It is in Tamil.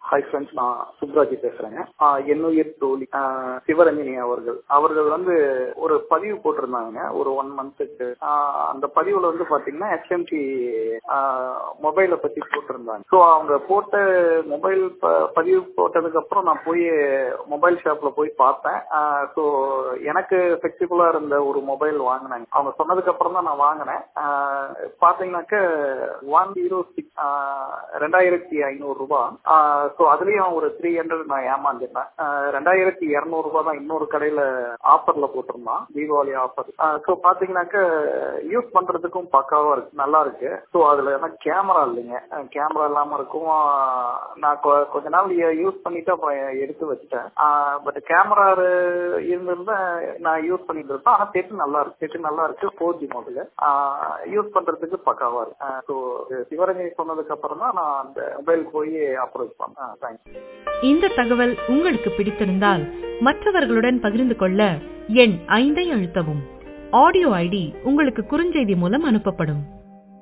ஹாய் ஃப்ரெண்ட்ஸ் நான் சுப்ராஜி பேசுறேங்க என்னுயிர் தோழி ஆஹ் சிவரஞ்சனி அவர்கள் அவர்கள் வந்து ஒரு பதிவு போட்டிருந்தாங்க ஒரு ஒன் மந்த்துக்கு அந்த பதிவுல வந்து பாத்தீங்கன்னா எஸ்எம்டி மொபைலை பத்தி போட்டிருந்தாங்க ஸோ அவங்க போட்ட மொபைல் பதிவு போட்டதுக்கு அப்புறம் நான் போய் மொபைல் ஷாப்ல போய் பார்த்தேன் ஸோ எனக்கு ஃபிளெக்சிபிளா இருந்த ஒரு மொபைல் வாங்கினாங்க அவங்க சொன்னதுக்கு அப்புறம் தான் நான் வாங்கினேன் பாத்தீங்கன்னாக்க ஒன் ஜீரோ சிக்ஸ் ரெண்டாயிரத்தி ஐநூறு ரூபாய் ஸோ அதுலயும் ஒரு த்ரீ ஹண்ட்ரட் நான் ஏமாந்துட்டேன் ரெண்டாயிரத்தி இருநூறு ரூபாய் தான் இன்னொரு கடையில ஆஃபர்ல போட்டிருந்தான் தீபாவளி ஆஃபர் ஸோ பாத்தீங்கன்னாக்க யூஸ் பண்றதுக்கும் பக்காவா இருக்கு நல்லா இருக்கு ஸோ அதுல ஏன்னா கேமரா இல்லைங்க கேமரா இல்லாம இருக்கும் நான் கொஞ்ச நாள் யூஸ் பண்ணிட்டு அப்புறம் எடுத்து வச்சுட்டேன் பட் கேமரா இருந்திருந்தா நான் யூஸ் பண்ணிட்டு இருப்பேன் ஆனா செட்டு நல்லா இருக்கு செட்டு நல்லா இருக்கு ஃபோர் ஜி மாடல் யூஸ் பண்றதுக்கு பக்காவா இருக்கு ஸோ சிவரஞ்சனி சொன்னதுக்கு அப்புறம் தான் நான் அந்த மொபைல் போய் அப்ரோச் பண்ணேன் தேங்க்ஸ் இந்த தகவல் உங்களுக்கு பிடித்திருந்தால் மற்றவர்களுடன் பகிர்ந்து கொள்ள எண் ஐந்தை அழுத்தவும் ஆடியோ ஐடி உங்களுக்கு குறுஞ்செய்தி மூலம் அனுப்பப்படும்